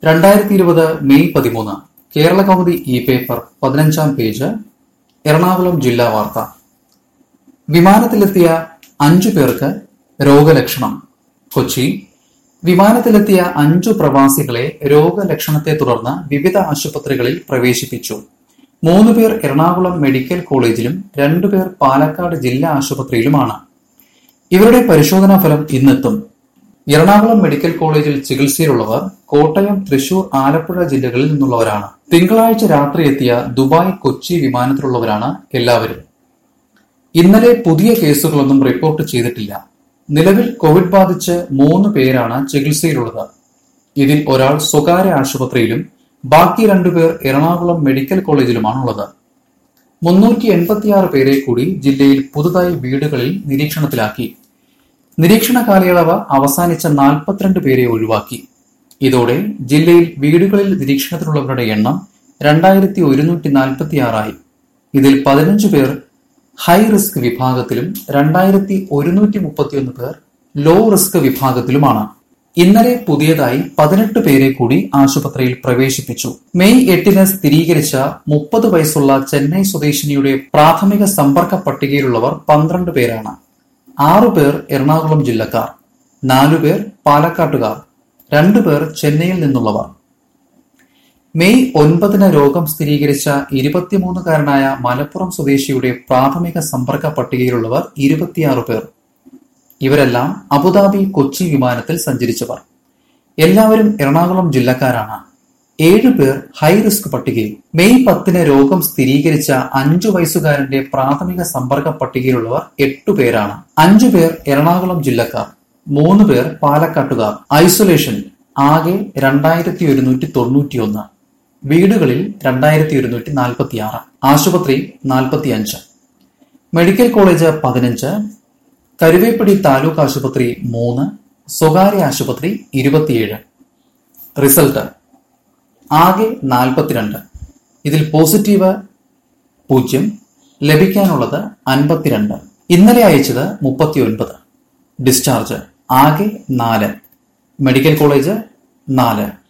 രണ്ടായിരത്തി ഇരുപത് മെയ് പതിമൂന്ന് കേരള കൗമുദി ഇ പേപ്പർ പതിനഞ്ചാം പേജ് എറണാകുളം ജില്ലാ വാർത്ത വിമാനത്തിലെത്തിയ അഞ്ചു പേർക്ക് രോഗലക്ഷണം കൊച്ചി വിമാനത്തിലെത്തിയ അഞ്ചു പ്രവാസികളെ രോഗലക്ഷണത്തെ തുടർന്ന് വിവിധ ആശുപത്രികളിൽ പ്രവേശിപ്പിച്ചു മൂന്ന് പേർ എറണാകുളം മെഡിക്കൽ കോളേജിലും രണ്ടുപേർ പാലക്കാട് ജില്ലാ ആശുപത്രിയിലുമാണ് ഇവരുടെ പരിശോധനാ ഫലം ഇന്നെത്തും എറണാകുളം മെഡിക്കൽ കോളേജിൽ ചികിത്സയിലുള്ളവർ കോട്ടയം തൃശൂർ ആലപ്പുഴ ജില്ലകളിൽ നിന്നുള്ളവരാണ് തിങ്കളാഴ്ച രാത്രി എത്തിയ ദുബായ് കൊച്ചി വിമാനത്തിലുള്ളവരാണ് എല്ലാവരും ഇന്നലെ പുതിയ കേസുകളൊന്നും റിപ്പോർട്ട് ചെയ്തിട്ടില്ല നിലവിൽ കോവിഡ് ബാധിച്ച് മൂന്ന് പേരാണ് ചികിത്സയിലുള്ളത് ഇതിൽ ഒരാൾ സ്വകാര്യ ആശുപത്രിയിലും ബാക്കി രണ്ടുപേർ എറണാകുളം മെഡിക്കൽ കോളേജിലുമാണുള്ളത് മുന്നൂറ്റി എൺപത്തിയാറ് പേരെ കൂടി ജില്ലയിൽ പുതുതായി വീടുകളിൽ നിരീക്ഷണത്തിലാക്കി നിരീക്ഷണ കാലയളവ് അവസാനിച്ച നാൽപ്പത്തിരണ്ട് പേരെ ഒഴിവാക്കി ഇതോടെ ജില്ലയിൽ വീടുകളിൽ നിരീക്ഷണത്തിലുള്ളവരുടെ എണ്ണം രണ്ടായിരത്തി ഒരുന്നൂറ്റി നാൽപ്പത്തി ആറായി ഇതിൽ പതിനഞ്ച് പേർ ഹൈ റിസ്ക് വിഭാഗത്തിലും രണ്ടായിരത്തി ഒരുന്നൂറ്റി മുപ്പത്തിയൊന്ന് പേർ ലോ റിസ്ക് വിഭാഗത്തിലുമാണ് ഇന്നലെ പുതിയതായി പതിനെട്ട് പേരെ കൂടി ആശുപത്രിയിൽ പ്രവേശിപ്പിച്ചു മെയ് എട്ടിന് സ്ഥിരീകരിച്ച മുപ്പത് വയസ്സുള്ള ചെന്നൈ സ്വദേശിനിയുടെ പ്രാഥമിക സമ്പർക്ക പട്ടികയിലുള്ളവർ പന്ത്രണ്ട് പേരാണ് ആറു പേർ എറണാകുളം ജില്ലക്കാർ നാലുപേർ പാലക്കാട്ടുകാർ രണ്ടുപേർ ചെന്നൈയിൽ നിന്നുള്ളവർ മെയ് ഒൻപതിന് രോഗം സ്ഥിരീകരിച്ച ഇരുപത്തിമൂന്നുകാരനായ മലപ്പുറം സ്വദേശിയുടെ പ്രാഥമിക സമ്പർക്ക പട്ടികയിലുള്ളവർ ഇരുപത്തിയാറ് പേർ ഇവരെല്ലാം അബുദാബി കൊച്ചി വിമാനത്തിൽ സഞ്ചരിച്ചവർ എല്ലാവരും എറണാകുളം ജില്ലക്കാരാണ് ഏഴ് പേർ ഹൈ റിസ്ക് പട്ടികയിൽ മെയ് പത്തിന് രോഗം സ്ഥിരീകരിച്ച അഞ്ചു വയസ്സുകാരന്റെ പ്രാഥമിക സമ്പർക്ക പട്ടികയിലുള്ളവർ എട്ടു പേരാണ് അഞ്ചു പേർ എറണാകുളം ജില്ലക്കാർ മൂന്ന് പേർ പാലക്കാട്ടുകാർ ഐസൊലേഷൻ ആകെ രണ്ടായിരത്തി ഒരുന്നൂറ്റി തൊണ്ണൂറ്റിയൊന്ന് വീടുകളിൽ രണ്ടായിരത്തി ഒരുന്നൂറ്റി നാൽപ്പത്തി ആറ് ആശുപത്രി നാൽപ്പത്തി അഞ്ച് മെഡിക്കൽ കോളേജ് പതിനഞ്ച് കരുവേപ്പടി താലൂക്ക് ആശുപത്രി മൂന്ന് സ്വകാര്യ ആശുപത്രി ഇരുപത്തിയേഴ് റിസൾട്ട് ആകെ നാൽപ്പത്തിരണ്ട് ഇതിൽ പോസിറ്റീവ് പൂജ്യം ലഭിക്കാനുള്ളത് അൻപത്തിരണ്ട് ഇന്നലെ അയച്ചത് മുപ്പത്തിയൊൻപത് ഡിസ്ചാർജ് ആകെ നാല് മെഡിക്കൽ കോളേജ് നാല്